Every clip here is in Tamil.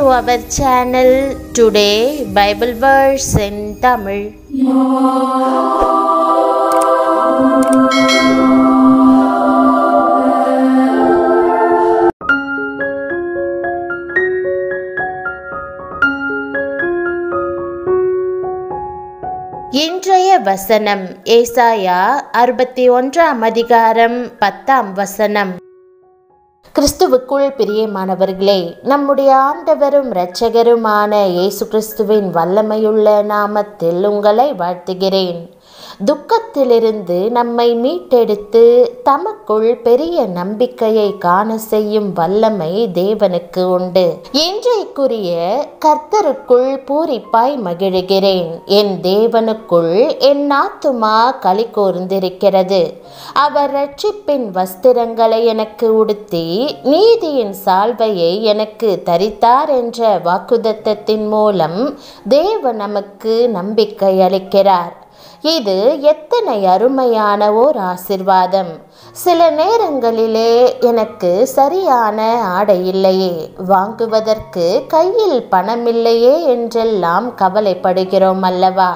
to our channel today Bible verse in Tamil. இன்றைய வசனம் ஏசாயா அறுபத்தி ஒன்றாம் அதிகாரம் பத்தாம் வசனம் கிறிஸ்துவுக்குள் பிரியமானவர்களே நம்முடைய ஆண்டவரும் இரட்சகருமான இயேசு கிறிஸ்துவின் வல்லமையுள்ள நாமத்தில் உங்களை வாழ்த்துகிறேன் துக்கத்திலிருந்து நம்மை மீட்டெடுத்து தமக்குள் பெரிய நம்பிக்கையை காண செய்யும் வல்லமை தேவனுக்கு உண்டு இன்றைக்குரிய கர்த்தருக்குள் பூரிப்பாய் மகிழுகிறேன் என் தேவனுக்குள் என் ஆத்துமா களி கூர்ந்திருக்கிறது அவர் ரட்சிப்பின் வஸ்திரங்களை எனக்கு உடுத்தி நீதியின் சால்வையை எனக்கு தரித்தார் என்ற வாக்குதத்தத்தின் மூலம் தேவ நமக்கு நம்பிக்கை அளிக்கிறார் இது எத்தனை அருமையான ஓர் ஆசிர்வாதம் சில நேரங்களிலே எனக்கு சரியான ஆடை இல்லையே வாங்குவதற்கு கையில் பணமில்லையே என்றெல்லாம் கவலைப்படுகிறோம் அல்லவா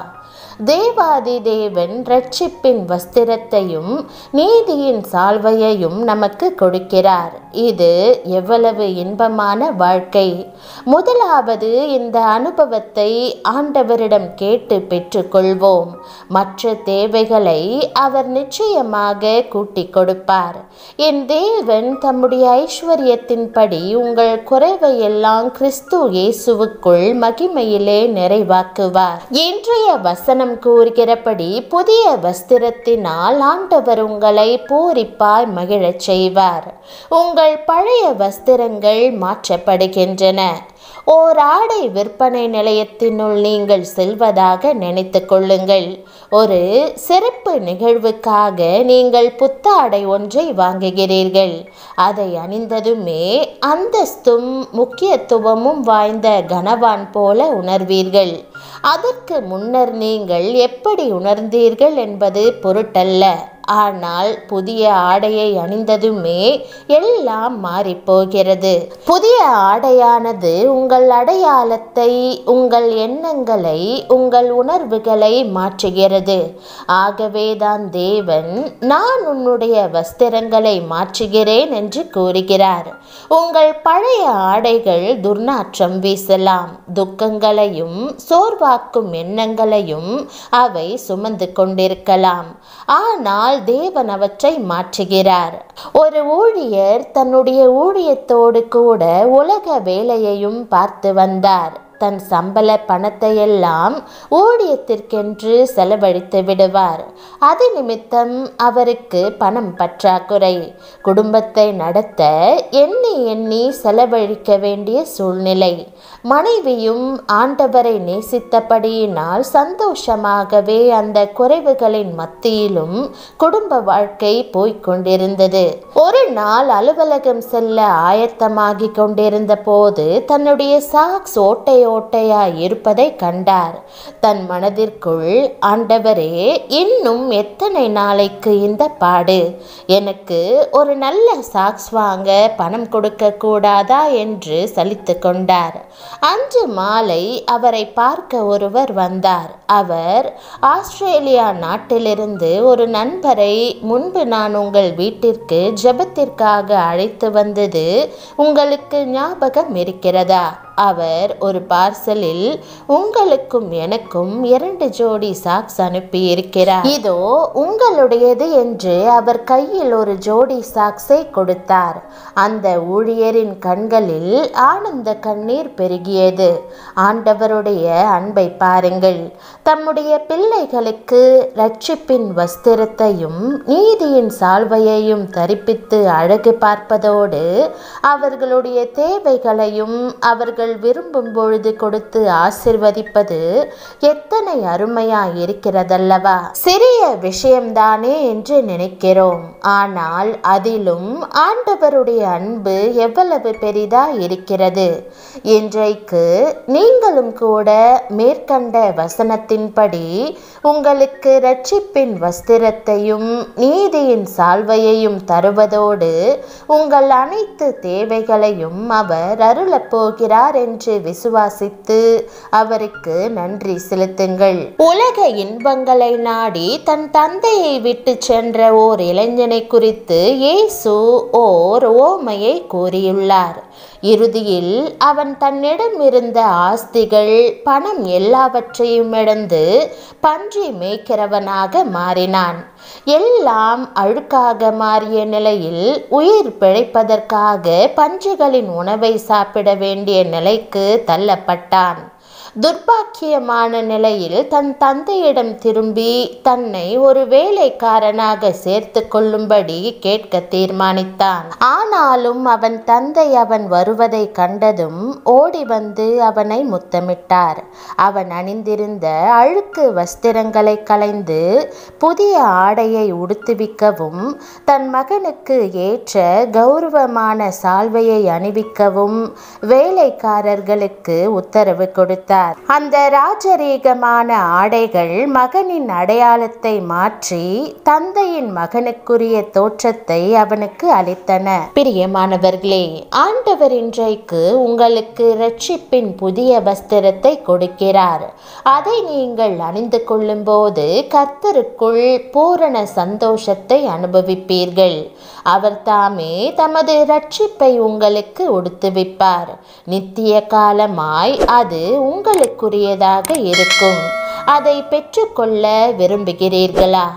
தேவாதி தேவன் ரட்சிப்பின் வஸ்திரத்தையும் நீதியின் சால்வையையும் நமக்கு கொடுக்கிறார் இது எவ்வளவு இன்பமான வாழ்க்கை முதலாவது இந்த அனுபவத்தை ஆண்டவரிடம் கேட்டு பெற்றுக்கொள்வோம் மற்ற தேவைகளை அவர் நிச்சயமாக கூட்டிக் கொடுப்பார் என் தேவன் தம்முடைய ஐஸ்வர்யத்தின்படி உங்கள் குறைவை எல்லாம் கிறிஸ்து இயேசுவுக்குள் மகிமையிலே நிறைவாக்குவார் இன்றைய வசனம் கூறுகிறபடி புதிய வஸ்திரத்தினால் ஆண்டவர் உங்களை பூரிப்பாய் மகிழச் செய்வார் உங்கள் பழைய வஸ்திரங்கள் மாற்றப்படுகின்றன ஓர் ஆடை விற்பனை நிலையத்தினுள் நீங்கள் செல்வதாக நினைத்து கொள்ளுங்கள் ஒரு சிறப்பு நிகழ்வுக்காக நீங்கள் புத்தாடை ஒன்றை வாங்குகிறீர்கள் அதை அணிந்ததுமே அந்தஸ்தும் முக்கியத்துவமும் வாய்ந்த கனவான் போல உணர்வீர்கள் அதற்கு முன்னர் நீங்கள் எப்படி உணர்ந்தீர்கள் என்பது பொருட்டல்ல ஆனால் புதிய ஆடையை அணிந்ததுமே எல்லாம் மாறிப்போகிறது புதிய ஆடையானது உங்கள் அடையாளத்தை உங்கள் எண்ணங்களை உங்கள் உணர்வுகளை மாற்றுகிறது ஆகவேதான் தேவன் நான் உன்னுடைய வஸ்திரங்களை மாற்றுகிறேன் என்று கூறுகிறார் உங்கள் பழைய ஆடைகள் துர்நாற்றம் வீசலாம் துக்கங்களையும் சோர்வாக்கும் எண்ணங்களையும் அவை சுமந்து கொண்டிருக்கலாம் ஆனால் தேவன் அவற்றை மாற்றுகிறார் ஒரு ஊழியர் தன்னுடைய ஊழியத்தோடு கூட உலக வேலையையும் பார்த்து வந்தார் தன் சம்பள பணத்தை எல்லாம் ஊழியத்திற்கென்று செலவழித்து விடுவார் அது நிமித்தம் அவருக்கு பணம் பற்றாக்குறை குடும்பத்தை நடத்த எண்ணி எண்ணி செலவழிக்க வேண்டிய சூழ்நிலை மனைவியும் ஆண்டவரை நேசித்தபடியினால் சந்தோஷமாகவே அந்த குறைவுகளின் மத்தியிலும் குடும்ப வாழ்க்கை போய்கொண்டிருந்தது ஒரு நாள் அலுவலகம் செல்ல ஆயத்தமாகி கொண்டிருந்த போது தன்னுடைய சாக்ஸ் ஓட்டை ஓட்டையாய் இருப்பதை கண்டார் தன் மனதிற்குள் ஆண்டவரே இன்னும் எத்தனை நாளைக்கு இந்த பாடு எனக்கு ஒரு நல்ல சாக்ஸ் வாங்க பணம் கொடுக்க கூடாதா என்று சலித்து கொண்டார் அன்று மாலை அவரை பார்க்க ஒருவர் வந்தார் அவர் ஆஸ்திரேலியா நாட்டிலிருந்து ஒரு நண்பரை முன்பு நான் உங்கள் வீட்டிற்கு ஜெபத்திற்காக அழைத்து வந்தது உங்களுக்கு ஞாபகம் இருக்கிறதா அவர் ஒரு பார்சலில் உங்களுக்கும் எனக்கும் இரண்டு ஜோடி சாக்ஸ் அனுப்பி இருக்கிறார் இதோ உங்களுடையது என்று அவர் கையில் ஒரு ஜோடி சாக்ஸை கொடுத்தார் அந்த ஊழியரின் கண்களில் ஆனந்த கண்ணீர் பெருகியது ஆண்டவருடைய அன்பை பாருங்கள் தம்முடைய பிள்ளைகளுக்கு ரட்சிப்பின் வஸ்திரத்தையும் நீதியின் சால்வையையும் தரிப்பித்து அழகு பார்ப்பதோடு அவர்களுடைய தேவைகளையும் அவர்கள் விரும்பும் பொழுது கொடுத்து ஆசிர்வதிப்பது எத்தனை அருமையாய் இருக்கிறதல்லவா சிறிய விஷயம்தானே என்று நினைக்கிறோம் ஆனால் அதிலும் ஆண்டவருடைய அன்பு எவ்வளவு பெரிதா இருக்கிறது இன்றைக்கு நீங்களும் கூட மேற்கண்ட வசனத்தின்படி உங்களுக்கு ரட்சிப்பின் வஸ்திரத்தையும் நீதியின் சால்வையையும் தருவதோடு உங்கள் அனைத்து தேவைகளையும் அவர் அருளப் போகிறார் இருக்கிறார் என்று விசுவாசித்து அவருக்கு நன்றி செலுத்துங்கள் உலக இன்பங்களை நாடி தன் தந்தையை விட்டு சென்ற ஓர் இளைஞனை குறித்து இயேசு ஓர் ஓமையை கூறியுள்ளார் இறுதியில் அவன் தன்னிடம் இருந்த ஆஸ்திகள் பணம் எல்லாவற்றையும் இழந்து பன்றி மேய்க்கிறவனாக மாறினான் எல்லாம் அழுக்காக மாறிய நிலையில் உயிர் பிழைப்பதற்காக பன்றிகளின் உணவை சாப்பிட வேண்டிய நிலைக்கு தள்ளப்பட்டான் துர்பாக்கியமான நிலையில் தன் தந்தையிடம் திரும்பி தன்னை ஒரு வேலைக்காரனாக சேர்த்து கொள்ளும்படி கேட்க தீர்மானித்தான் ஆனாலும் அவன் தந்தை அவன் வருவதை கண்டதும் ஓடி வந்து அவனை முத்தமிட்டார் அவன் அணிந்திருந்த அழுக்கு வஸ்திரங்களை களைந்து புதிய ஆடையை உடுத்துவிக்கவும் தன் மகனுக்கு ஏற்ற கௌரவமான சால்வையை அணிவிக்கவும் வேலைக்காரர்களுக்கு உத்தரவு கொடுத்தார் அந்த ராஜரீகமான ஆடைகள் மகனின் அடையாளத்தை மாற்றி தந்தையின் மகனுக்குரிய தோற்றத்தை அவனுக்கு அளித்தன பிரியமானவர்களே ஆண்டவர் இன்றைக்கு உங்களுக்கு ரட்சிப்பின் புதிய வஸ்திரத்தை கொடுக்கிறார் அதை நீங்கள் அணிந்து கொள்ளும்போது கர்த்தருக்குள் பூரண சந்தோஷத்தை அனுபவிப்பீர்கள் அவர் தாமே தமது ரட்சிப்பை உங்களுக்கு உடுத்துவிப்பார் நித்திய காலமாய் அது உங்களுக்குரியதாக இருக்கும் அதை பெற்றுக்கொள்ள விரும்புகிறீர்களா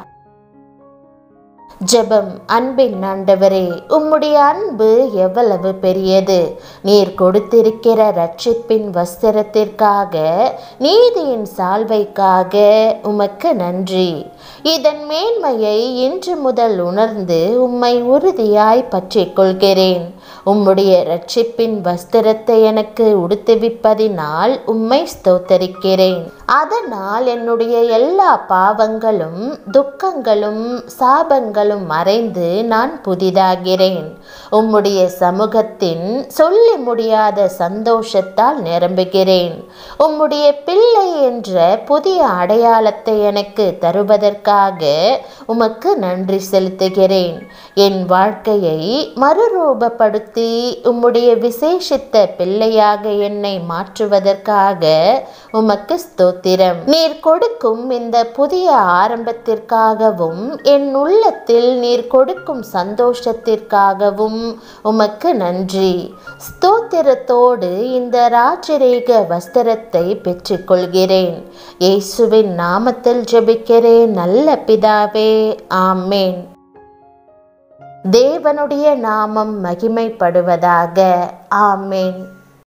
ஜெபம் அன்பின் ஆண்டவரே உம்முடைய அன்பு எவ்வளவு பெரியது நீர் கொடுத்திருக்கிற ரட்சிப்பின் வஸ்திரத்திற்காக நீதியின் சால்வைக்காக உமக்கு நன்றி இதன் மேன்மையை இன்று முதல் உணர்ந்து உம்மை உறுதியாய் பற்றிக் கொள்கிறேன் உம்முடைய ரட்சிப்பின் வஸ்திரத்தை எனக்கு உடுத்துவிப்பதினால் உம்மை ஸ்தோத்தரிக்கிறேன் அதனால் என்னுடைய எல்லா பாவங்களும் துக்கங்களும் சாபங்களும் மறைந்து நான் புதிதாகிறேன் உம்முடைய சமூகத்தின் சொல்லி முடியாத சந்தோஷத்தால் நிரம்புகிறேன் உம்முடைய பிள்ளை என்ற புதிய அடையாளத்தை எனக்கு தருவதற்காக உமக்கு நன்றி செலுத்துகிறேன் என் வாழ்க்கையை மறுரூபப்படுத்தி உம்முடைய விசேஷித்த பிள்ளையாக என்னை மாற்றுவதற்காக உமக்கு ஸ்தோத்திரம் நீர் கொடுக்கும் இந்த புதிய ஆரம்பத்திற்காகவும் என் உள்ளத்தில் நீர் கொடுக்கும் சந்தோஷத்திற்காகவும் உமக்கு நன்றி ஸ்தோத்திரத்தோடு இந்த ராஜரீக வஸ்திரத்தை பெற்றுக்கொள்கிறேன் இயேசுவின் நாமத்தில் ஜெபிக்கிறேன் நல்ல பிதாவே ஆமேன் தேவனுடைய நாமம் மகிமைப்படுவதாக ஆமேன்